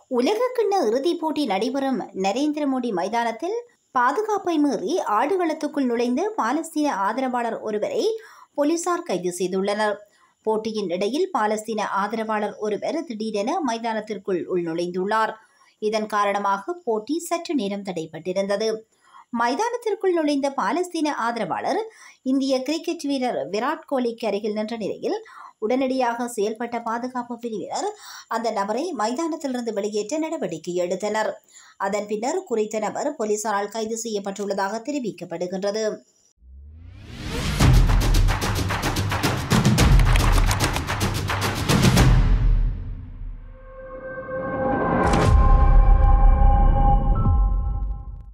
உலகக்கிண்ண இறுதிப் போட்டி நடைபெறும் நரேந்திர மோடி மைதானத்தில் பாதுகாப்பை மீறி ஆடுகளத்துக்குள் நுழைந்த பாலஸ்தீன ஆதரவாளர் ஒருவரை போலீசார் கைது செய்துள்ளனர் போட்டியின் இடையில் பாலஸ்தீன ஆதரவாளர் ஒருவர் திடீரென மைதானத்திற்குள் உள்நுழைந்துள்ளார் இதன் காரணமாக போட்டி சற்று நேரம் தடைபட்டிருந்தது மைதானத்திற்குள் நுழைந்த பாலஸ்தீன ஆதரவாளர் இந்திய கிரிக்கெட் வீரர் விராட் கோலிக்கு அருகில் நின்ற நிலையில் உடனடியாக செயல்பட்ட பாதுகாப்பு பிரிவினர் அந்த நபரை மைதானத்திலிருந்து வெளியேற்ற நடவடிக்கை எடுத்தனர் அதன் பின்னர் குறித்த நபர் போலீசாரால் கைது செய்யப்பட்டுள்ளதாக தெரிவிக்கப்படுகின்றது